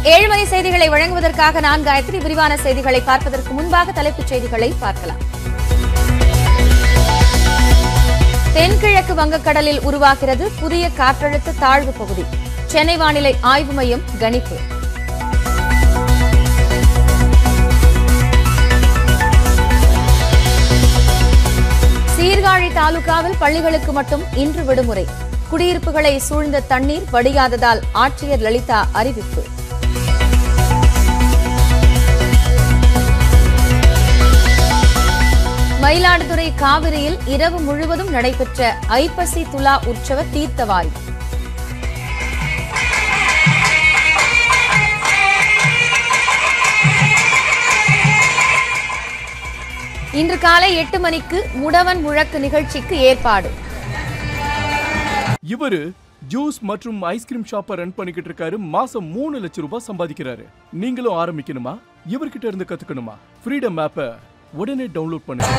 ஏழு மணி செய்திகளை வழங்குவதற்காக நான் காயத்ரி விரிவான செய்திகளை பார்ப்பதற்கு முன்பாக தலைப்புச் செய்திகளை பார்க்கலாம் தென்கிழக்கு வங்கக்கடலில் உருவாகிறது புதிய காற்றழுத்த தாழ்வு பகுதி சென்னை வானிலை ஆய்வு மையம் கணிப்பு சீர்காழி தாலுகாவில் பள்ளிகளுக்கு மட்டும் இன்று விடுமுறை குடியிருப்புகளை சூழ்ந்த தண்ணீர் வடியாததால் ஆட்சியர் லலிதா அறிவிப்பு மயிலாடுதுறை காவிரியில் இரவு முழுவதும் நடைபெற்ற ஐப்பசி துலா உற்சவ தீர்த்தவாரி இன்று காலை எட்டு மணிக்கு முடவன் முழக்கு நிகழ்ச்சிக்கு ஏற்பாடு இவரு ஜூஸ் மற்றும் ஐஸ்கிரீம் ஷாப்பை ரன் பண்ணிக்கிட்டு இருக்காரு மாசம் மூணு லட்சம் ரூபாய் சம்பாதிக்கிறாரு நீங்களும் ஆரம்பிக்கணுமா இவர்கிட்ட இருந்து கத்துக்கணுமா ஃப்ரீடம் ஆப்பை உடனே டவுன்லோட் பண்ணுங்க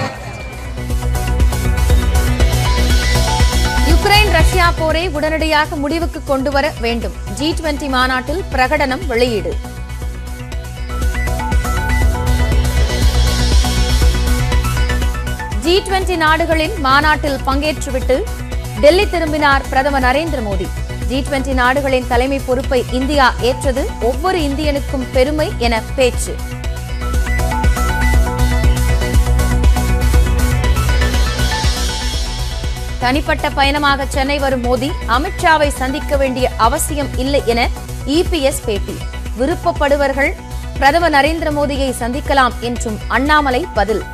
யுக்ரைன் ரஷ்யா போரை உடனடியாக முடிவுக்கு கொண்டுவர வேண்டும் ஜி டுவெண்டி மாநாட்டில் பிரகடனம் வெளியீடு ஜி டுவெண்டி நாடுகளின் மாநாட்டில் பங்கேற்றுவிட்டு டெல்லி திரும்பினார் பிரதமர் நரேந்திர மோடி ஜி டுவெண்டி நாடுகளின் தலைமை பொறுப்பை இந்தியா ஏற்றது ஒவ்வொரு இந்தியனுக்கும் பெருமை என பேச்சு தனிப்பட்ட பயணமாக சென்னை வரும் மோடி அமித்ஷாவை சந்திக்க வேண்டிய அவசியம் இல்லை என இபிஎஸ் பேட்டி விருப்பப்படுவர்கள் பிரதமர் நரேந்திர மோடியை சந்திக்கலாம் என்றும் அண்ணாமலை பதில்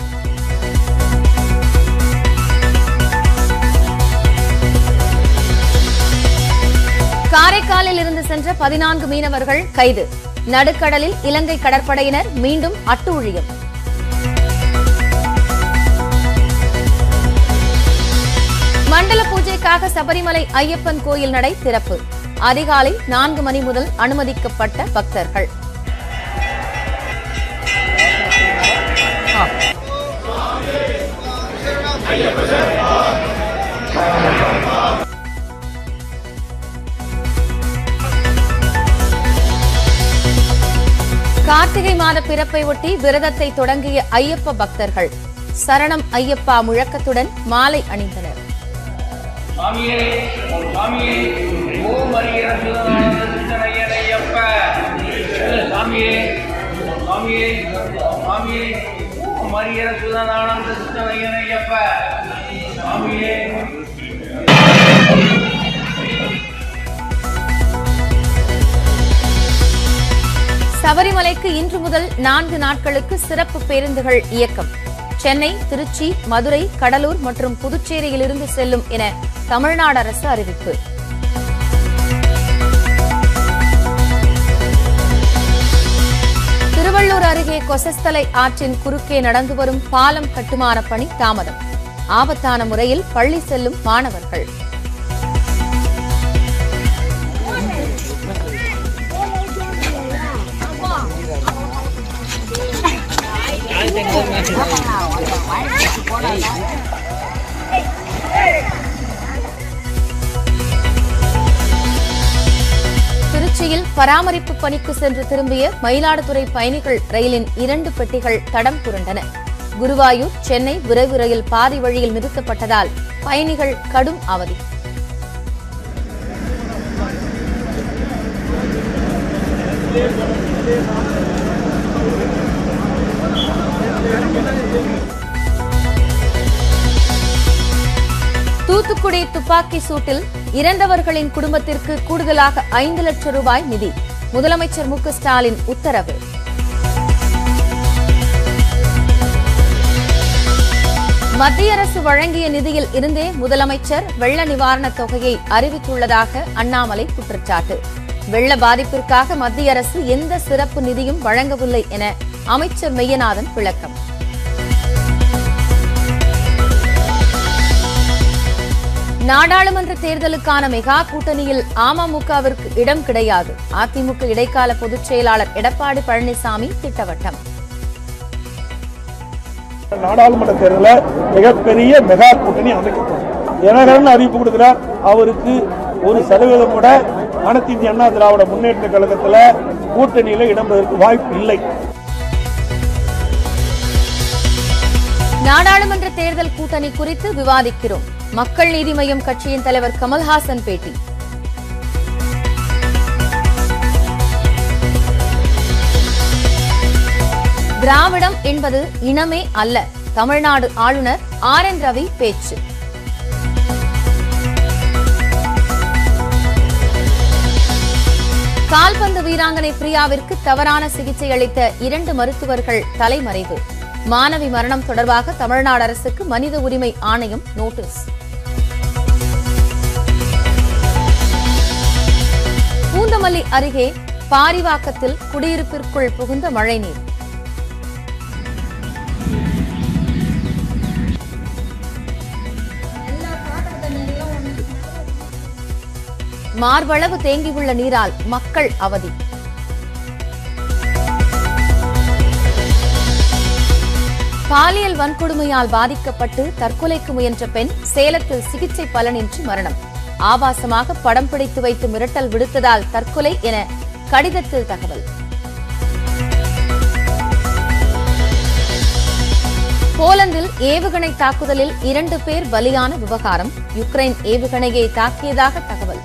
காரைக்காலில் இருந்து சென்ற பதினான்கு மீனவர்கள் கைது நடுக்கடலில் இலங்கை கடற்படையினர் மீண்டும் அட்டூழியம் மண்டல பூஜைக்காக சபரிமலை ஐயப்பன் கோயில் நடை திறப்பு அதிகாலை நான்கு மணி முதல் அனுமதிக்கப்பட்ட பக்தர்கள் கார்த்திகை மாத பிறப்பை ஒட்டி விரதத்தை தொடங்கிய ஐயப்ப பக்தர்கள் சரணம் ஐயப்பா முழக்கத்துடன் மாலை அணிந்தனர் சுவாமியே ஓம் சுவாமியே ஓம் ஹரிஹர சுதனானந்த சித்தனையனையப்ப சுவாமியே ஓம் சுவாமியே ஓம் சுவாமியே ஓம் ஹரிஹர சுதனானந்த சித்தனையனையப்ப சுவாமியே சபரிமலைக்கு இன்று முதல் நான்கு நாட்களுக்கு சிறப்பு பேருந்துகள் இயக்கம் சென்னை திருச்சி மதுரை கடலூர் மற்றும் புதுச்சேரியிலிருந்து செல்லும் என தமிழ்நாடு அரசு அறிவிப்பு திருவள்ளூர் அருகே கொசஸ்தலை ஆற்றின் குறுக்கே நடந்து வரும் பாலம் கட்டுமான பணி தாமதம் ஆபத்தான முறையில் பள்ளி செல்லும் மாணவர்கள் திருச்சியில் பராமரிப்பு பணிக்கு சென்று திரும்பிய மயிலாடுதுறை பயணிகள் ரயிலின் இரண்டு பெட்டிகள் தடம் புரண்டன குருவாயூர் சென்னை விரைவு ரயில் பாதி வழியில் நிறுத்தப்பட்டதால் பயணிகள் கடும் அவதி தூத்துக்குடி துப்பாக்கி சூட்டில் இறந்தவர்களின் குடும்பத்திற்கு கூடுதலாக ஐந்து லட்சம் ரூபாய் நிதி முதலமைச்சர் மு க ஸ்டாலின் உத்தரவு மத்திய அரசு வழங்கிய நிதியில் இருந்தே முதலமைச்சர் வெள்ள நிவாரணத் தொகையை அறிவித்துள்ளதாக அண்ணாமலை குற்றச்சாட்டு வெள்ள பாதிப்பிற்காக மத்திய அரசு எந்த சிறப்பு நிதியும் வழங்கவில்லை என அமைச்சர் மெய்யநாதன் விளக்கம் நாடாளுமன்ற தேர்தலுக்கான மெகா கூட்டணியில் அமமுகவிற்கு இடம் கிடையாது அதிமுக இடைக்கால பொதுச் செயலாளர் எடப்பாடி பழனிசாமி திட்டவட்டம் நாடாளுமன்ற தேர்தலில் மிகப்பெரிய மெகா கூட்டணி அமைக்கப்படும் தினகரன் அறிவிப்பு கொடுக்கிறார் அவருக்கு ஒரு சதவீதம் கூட அனைத்து இந்திய அண்ணா திராவிட முன்னேற்ற கழகத்தில் கூட்டணியில இடம்பெறுவதற்கு வாய்ப்பு இல்லை நாடாளுமன்ற தேர்தல் கூட்டணி குறித்து விவாதிக்கிறோம் மக்கள் நீதி மய்யம் கட்சியின் தலைவர் கமல்ஹாசன் பேட்டி திராவிடம் என்பது இனமே அல்ல தமிழ்நாடு ஆளுநர் ஆர் என் ரவி பேச்சு கால்பந்து வீராங்கனை பிரியாவிற்கு தவறான சிகிச்சை அளித்த இரண்டு மருத்துவர்கள் தலைமறைவு மாணவி மரணம் தொடர்பாக தமிழ்நாடு அரசுக்கு மனித உரிமை ஆணையம் நோட்டீஸ் பூந்தமல்லி அருகே பாரிவாக்கத்தில் குடியிருப்பிற்குள் புகுந்த மழைநீர் மார்பளவு தேங்கியுள்ள நீரால் மக்கள் அவதி பாலியல் வன்கொடுமையால் பாதிக்கப்பட்டு தற்கொலைக்கு முயன்ற பெண் சேலத்தில் சிகிச்சை பலனின்றி மரணம் ஆபாசமாக படம் பிடித்து வைத்து மிரட்டல் விடுத்ததால் தற்கொலை என கடிதத்தில் தகவல் போலந்தில் ஏவுகணை தாக்குதலில் இரண்டு பேர் பலியான விவகாரம் யுக்ரைன் ஏவுகணையை தாக்கியதாக தகவல்